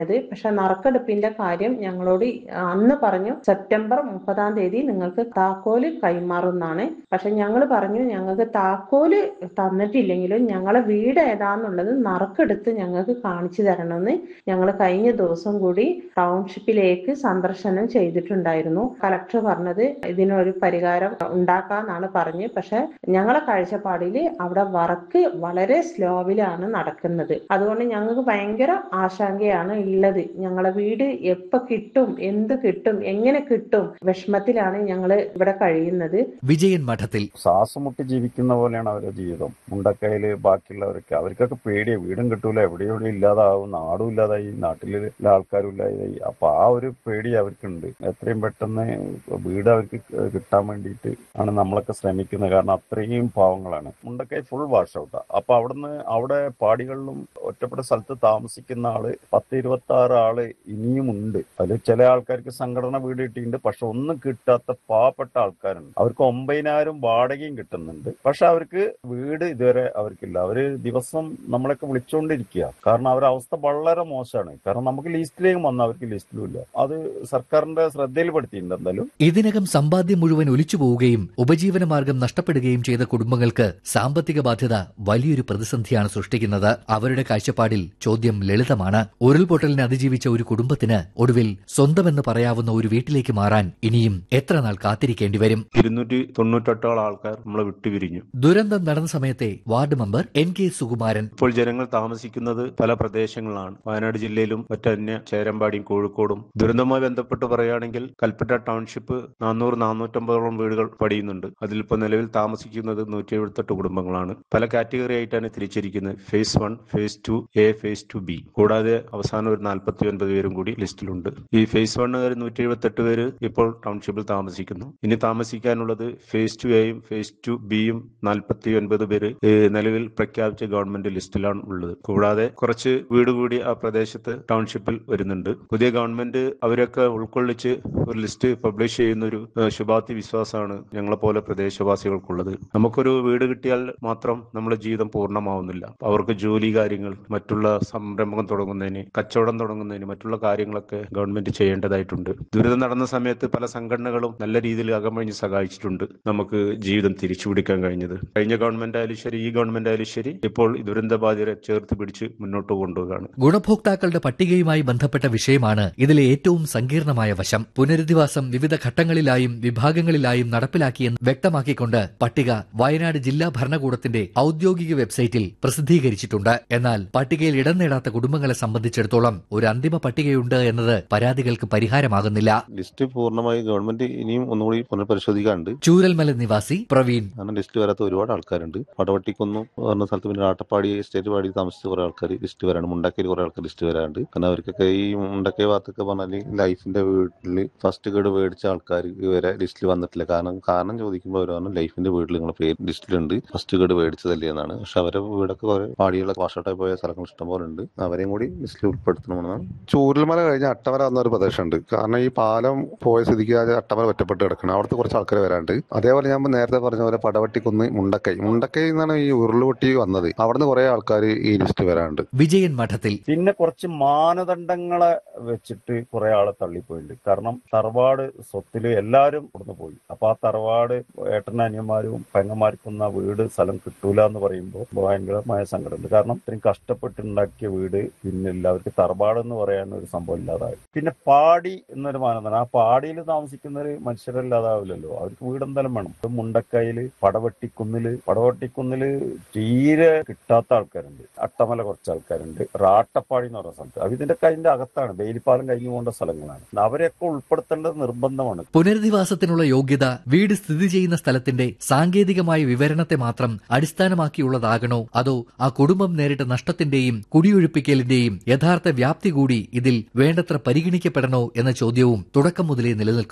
അത് പക്ഷെ നറുക്കെടുപ്പിന്റെ കാര്യം ഞങ്ങളോട് അന്ന് പറഞ്ഞു സെപ്റ്റംബർ മുപ്പതാം തീയതി നിങ്ങൾക്ക് താക്കോല് കൈമാറുന്നാണ് പക്ഷെ ഞങ്ങൾ പറഞ്ഞു ഞങ്ങൾക്ക് താക്കോല് തന്നിട്ടില്ലെങ്കിലും ഞങ്ങളെ വീട് ഏതാന്നുള്ളത് നറുക്കെടുത്ത് ഞങ്ങൾക്ക് കാണിച്ചു തരണമെന്ന് ഞങ്ങൾ കഴിഞ്ഞ ദിവസം കൂടി ടൗൺഷിപ്പിലേക്ക് സന്ദർശനം ചെയ്തിട്ടുണ്ടായിരുന്നു കലക്ടർ പറഞ്ഞത് ഇതിനൊരു പരിഹാരം ഉണ്ടാക്കാന്നാണ് പറഞ്ഞ് പക്ഷെ ഞങ്ങളെ കാഴ്ചപ്പാടിൽ അവിടെ വർക്ക് വളരെ സ്ലോവിലാണ് നടക്കുന്നത് അതുകൊണ്ട് ഞങ്ങൾക്ക് ഭയങ്കര ആശങ്കയാണ് ഉള്ളത് ഞങ്ങളെ വീട് എപ്പോ കിട്ടും എന്ത് കിട്ടും എങ്ങനെ കിട്ടും വിഷമത്തിലാണ് ഞങ്ങൾ ഇവിടെ കഴിയുന്നത് വിജയൻ മഠത്തിൽ ശ്വാസം മുട്ടി ജീവിക്കുന്ന പോലെയാണ് അവരുടെ ജീവിതം മുണ്ടക്കയില് ബാക്കിയുള്ളവരൊക്കെ അവർക്കൊക്കെ പേടിയാ വീടും കിട്ടൂല എവിടെ എവിടെ ഇല്ലാതാവും നാടും ഇല്ലാതായി നാട്ടിലെ ആൾക്കാരും ഇല്ലാതായി അപ്പൊ ആ ഒരു പേടി അവർക്കുണ്ട് എത്രയും പെട്ടെന്ന് വീട് അവർക്ക് കിട്ടാൻ വേണ്ടിയിട്ട് ആണ് നമ്മളൊക്കെ ശ്രമിക്കുന്നത് കാരണം അത്രയും പാവങ്ങളാണ് മുണ്ടക്കൈ ഫുൾ വാഷ് ഔട്ടാ അപ്പൊ അവിടുന്ന് അവിടെ പാടികളിലും ഒറ്റപ്പെട്ട സ്ഥലത്ത് താമസിക്കുന്ന ആള് പത്ത് ഇരുപത്തി ആറ് ആള് ഇനിയും ഉണ്ട് അതിൽ ചില ആൾക്കാർക്ക് സംഘടന വീട് കിട്ടിയിട്ടുണ്ട് പക്ഷെ ഒന്നും കിട്ടാത്ത പാവപ്പെട്ട ആൾക്കാരുണ്ട് അവർക്ക് ഒമ്പതിനായിരം വാടകയും കിട്ടുന്നുണ്ട് പക്ഷെ അവർക്ക് വീട് ഇതുവരെ അവർക്കില്ല അവര് ദിവസം നമ്മളൊക്കെ വിളിച്ചുകൊണ്ടിരിക്കുക കാരണം അവരുടെ അവസ്ഥ വളരെ മോശമാണ് കാരണം നമുക്ക് ലിസ്റ്റിലേക്ക് വന്ന അവർക്ക് ലിസ്റ്റിലും ഇല്ല അത് സർക്കാരിന്റെ ശ്രദ്ധയിൽപ്പെടുത്തിയിട്ടുണ്ട് എന്തായാലും ഇതിനകം സമ്പാദ്യം മുഴുവൻ ഒലിച്ചു പോവുകയും ഉപജീവന മാർഗം നഷ്ടപ്പെടുകയും ചെയ്ത കുടുംബങ്ങൾക്ക് സാമ്പത്തിക ബാധ്യത വലിയൊരു പ്രതിസന്ധിയാണ് സൃഷ്ടിക്കുന്നത് അവരുടെ കാഴ്ചപ്പാടിൽ ചോദ്യം ലളിതമാണ് ഉരുൾപൊട്ടലിനെ അതിജീവിച്ച ഒരു കുടുംബത്തിന് ഒടുവിൽ സ്വന്തമെന്ന് പറയാവുന്ന ഒരു വീട്ടിലേക്ക് മാറാൻ ഇനിയും എത്ര നാൾ കാത്തിരിക്കേണ്ടി വരും ഇരുന്നൂറ്റി തൊണ്ണൂറ്റെട്ടോളം ആൾക്കാർ നമ്മളെ വിട്ടുപിരിഞ്ഞു ദുരന്തം നടന്ന സമയത്തെ ward member N K Sukumaran ഇപ്പോൾ ജനങ്ങൾ താമസിക്കുന്നത് പല പ്രദേശങ്ങളിലാണ് വയനാട് ജില്ലയിലും മറ്റന്യ ചേരമ്പാടിയും കോഴിക്കോടും ദുരന്തവുമായി ബന്ധപ്പെട്ട് പറയുകയാണെങ്കിൽ കൽപ്പറ്റ ടൗൺഷിപ്പ് നാനൂറ് നാനൂറ്റമ്പതോളം വീടുകൾ പടിയുന്നുണ്ട് അതിലിപ്പോൾ നിലവിൽ താമസിക്കുന്നത് നൂറ്റി എഴുപത്തെട്ട് കുടുംബങ്ങളാണ് പല കാറ്റഗറി ആയിട്ടാണ് തിരിച്ചിരിക്കുന്നത് phase one phase two A phase two B കൂടാതെ അവസാനം ഒരു നാൽപ്പത്തി ഒൻപത് പേരും കൂടി ലിസ്റ്റിലുണ്ട് ഈ ഫേസ് വണ്ണുകാർ നൂറ്റി എഴുപത്തെട്ട് പേര് ഇപ്പോൾ ടൗൺഷിപ്പിൽ താമസിക്കുന്നു ഇനി താമസിക്കാനുള്ളത് ഫേസ് ടു എയും ഫേസ് ടു ബിയും നാൽപ്പത്തി ഒൻപത് പേര് നിലവിൽ പ്രഖ്യാപിച്ച ഗവൺമെന്റ് ലിസ്റ്റിലാണ് ഉള്ളത് കൂടാതെ കുറച്ച് വീട് കൂടി ആ പ്രദേശത്ത് ടൗൺഷിപ്പിൽ വരുന്നുണ്ട് പുതിയ ഗവൺമെന്റ് അവരൊക്കെ ഉൾക്കൊള്ളിച്ച് ഒരു ലിസ്റ്റ് പബ്ലിഷ് ചെയ്യുന്ന ഒരു ശുഭാപ്തി വിശ്വാസമാണ് ഞങ്ങളെ പോലെ പ്രദേശവാസികൾക്കുള്ളത് നമുക്കൊരു വീട് കിട്ടിയാൽ മാത്രം നമ്മുടെ ജീവിതം പൂർണ്ണമാവുന്നില്ല അവർക്ക് ജോലി കാര്യങ്ങൾ മറ്റുള്ള സംരംഭം തുടങ്ങുന്നതിന് കച്ചവടം തുടങ്ങുന്നതിന് മറ്റുള്ള കാര്യങ്ങളൊക്കെ ഗവൺമെന്റ് ചെയ്യേണ്ടതായിട്ടുണ്ട് ദുരിതം നടന്ന സമയത്ത് പല സംഘടനകളും നല്ല രീതിയിൽ അകമഴിഞ്ഞ് സഹായിച്ചിട്ടുണ്ട് നമുക്ക് ജീവിതം തിരിച്ചുപിടിക്കാൻ കഴിഞ്ഞത് കഴിഞ്ഞ ഗവൺമെന്റ് ആയാലും ശരി ഈ ഗവൺമെന്റ് ആയാലും ശരി ഇപ്പോൾ ദുരന്ത ബാധിതരെ ചേർത്ത് പിടിച്ച് മുന്നോട്ട് കൊണ്ടുപോവുകയാണ് ഗുണഭോക്താക്കളുടെ പട്ടികയുമായി ബന്ധപ്പെട്ട വിഷയമാണ് ഇതിലെ ഏറ്റവും സങ്കീർണമായ വശം പുനരധിവാസം വിവിധ ഘട്ടങ്ങളിലായും വിഭാഗങ്ങളിലായും നടപ്പിലാക്കിയെന്ന് വ്യക്തമാക്കിക്കൊണ്ട് പട്ടിക വയനാട് ജില്ലാ ഭരണകൂടത്തിന്റെ ഔദ്യോഗിക വെബ്സൈറ്റിൽ പ്രസിദ്ധീകരിച്ചിട്ടുണ്ട് എന്നാൽ പട്ടികയിൽ ഇടം നേടാത്ത കുടുംബങ്ങളെ സംബന്ധിച്ചിടത്തോളം ഒരു അന്തിമ പട്ടികയുണ്ട് എന്നത് പരാതികൾക്ക് പരിഹാരമാകുന്നില്ല ലിസ്റ്റ് പൂർണ്ണമായി ഗവൺമെന്റ് ഇനിയും ഒന്നുകൂടി പുനഃപരിശോധിക്കാനുണ്ട് ചൂരൽമല നിവാസി പ്രവീൺ കാരണം ലിസ്റ്റ് വരാത്ത ഒരുപാട് ആൾക്കാരുണ്ട് പടവട്ടിക്കൊന്നും പറഞ്ഞ സ്ഥലത്ത് പിന്നെ ആട്ടപ്പാടി എസ്റ്റേറ്റ് പാടി താമസിച്ച കുറെ ആൾക്കാർ ലിസ്റ്റ് വരാണ് മുണ്ടക്കയിൽ കുറെ ആൾക്കാർ ലിസ്റ്റ് വരാണ്ട് കാരണം അവർക്കൊക്കെ ഈ മുണ്ടക്കൈ ഭാഗത്തൊക്കെ പറഞ്ഞാൽ ലൈഫിന്റെ വീട്ടിൽ ഫസ്റ്റ് ഗഡ് മേടിച്ച ആൾക്കാർ ഇവരെ ലിസ്റ്റിൽ വന്നിട്ടില്ല കാരണം കാരണം ചോദിക്കുമ്പോൾ അവർ പറഞ്ഞു ലൈഫിന്റെ വീട്ടിൽ നിങ്ങളെ പേര് ലിസ്റ്റിലുണ്ട് ഫസ്റ്റ് ഗഡ് മേടിച്ചതല്ലേ എന്നാണ് പക്ഷെ അവരെ വീടൊക്കെ കുറെ പാടിയുള്ള വാഷൗട്ടായി പോയ സ്ഥലങ്ങൾ ഇഷ്ടംപോലെ ഉണ്ട് അവരെയും കൂടി ലിസ്റ്റിൽ ഉൾപ്പെടുത്തണമെന്നാണ് ചൂരൽമല കഴിഞ്ഞ അട്ടമല എന്ന ഒരു പ്രദേശമുണ്ട് കാരണം ഈ പാലം പോയ സ്ഥിതിക്ക് അത് അട്ടമല ഒറ്റപ്പെട്ട് കിടക്കണം അവിടുത്തെ കുറച്ച് ആൾക്കാർ വരാണ്ട് അതേപോലെ ഞാൻ നേരത്തെ പറഞ്ഞ പോലെ പടവട്ടിക്കുന്ന് മുണ്ടക്കൈ മുണ്ടക്കൈ എന്നാണ് ഈ ഉരുളുപൊട്ടി വന്നത് അവിടുന്ന് കുറെ ആൾക്കാർ ഈ ലിസ്റ്റ് വരാണ്ട് വിജയൻ മഠത്തിൽ പിന്നെ കുറച്ച് മാനദണ്ഡങ്ങളെ വെച്ചിട്ട് കുറെ ആളെ തള്ളിപ്പോയിട്ടുണ്ട് കാരണം തറവാട് സ്വത്തില് എല്ലാരും ഇവിടുന്ന് പോയി അപ്പൊ ആ തറവാട് ഏട്ടനും അനിയന്മാരും പെങ്ങന്മാർക്കൊന്നും ആ വീട് സ്ഥലം കിട്ടൂല എന്ന് പറയുമ്പോൾ ഭയങ്കരമായ സങ്കടമുണ്ട് കാരണം ഇത്രയും കഷ്ടപ്പെട്ടുണ്ടാക്കിയ വീട് പിന്നില്ല അവർക്ക് തറവാട് എന്ന് പറയാൻ ഒരു സംഭവം ഇല്ലാതായി പിന്നെ പാടി എന്നൊരു മാനദണ്ഡം ആ പാടിയിൽ താമസിക്കുന്നവര് മനുഷ്യരല്ലാതാവില്ലല്ലോ അവർക്ക് വീട് എന്തായാലും വേണം ഇപ്പൊ മുണ്ടക്കയില് പടവട്ടിക്കുന്നില് പടവട്ടിക്കുന്നില് തീരെ കിട്ടാത്ത ആൾക്കാരുണ്ട് അട്ടമല കുറച്ച് ആൾക്കാരുണ്ട് റാട്ടപ്പാടി എന്ന് പറയുന്ന സ്ഥലത്ത് അത് ഇതിന്റെ അതിന്റെ അകത്താണ് ബെയിലിപ്പാലം കഴിഞ്ഞു പോകേണ്ട സ്ഥലങ്ങളാണ് അവരെയൊക്കെ ഉൾപ്പെടുത്തേണ്ടത് നിർബന്ധമാണ് പുനരധിവാസത്തിനുള്ള യോഗ്യത വീട് സ്ഥിതി ചെയ്യുന്ന സ്ഥലത്തിന്റെ സാങ്കേതികമായ വിവരണത്തെ മാത്രം അടിസ്ഥാനമാക്കിയുള്ളതാകണോ അതോ ആ കുടുംബം നേരിട്ട നഷ്ടത്തിന്റെയും കുടിയൊഴിപ്പിക്കലിന്റെയും യഥാർത്ഥ വ്യാപ്തി കൂടി ഇതിൽ വേണ്ടത്ര പരിഗണിക്കപ്പെടണോ എന്ന ചോദ്യവും തുടക്കം മുതലേ നിലനിൽക്കുന്നു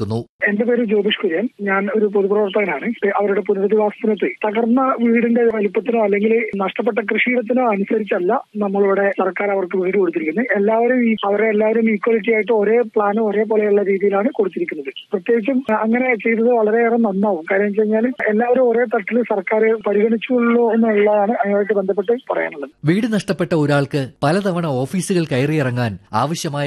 എന്റെ പേര് ജ്യോതിഷ് കുര്യൻ ഞാൻ ഒരു പൊതുപ്രവർത്തകനാണ് അവരുടെ പുനരധിവാസത്തിനെത്തി തകർന്ന വീടിന്റെ വലിപ്പത്തിനോ അല്ലെങ്കിൽ നഷ്ടപ്പെട്ട കൃഷിയിടത്തിനോ അനുസരിച്ചല്ല നമ്മളിവിടെ സർക്കാർ അവർക്ക് വീട് കൊടുത്തിരിക്കുന്നത് എല്ലാവരും ഈ അവരെ എല്ലാവരും ഈക്വാലിറ്റി ആയിട്ട് ഒരേ പ്ലാനും ഒരേപോലെയുള്ള രീതിയിലാണ് കൊടുത്തിരിക്കുന്നത് പ്രത്യേകിച്ചും അങ്ങനെ ചെയ്തത് വളരെയേറെ നന്നാവും കാര്യം വെച്ച് കഴിഞ്ഞാൽ എല്ലാവരും ഒരേ തട്ടിൽ സർക്കാർ പരിഗണിച്ചുള്ളൂ എന്നുള്ളതാണ് അതുമായിട്ട് ബന്ധപ്പെട്ട് പറയാനുള്ളത് വീട് നഷ്ടപ്പെട്ട ഒരാൾക്ക് പലതവണ ഓഫീസുകൾ കയറിയിറങ്ങാൻ ആവശ്യമായ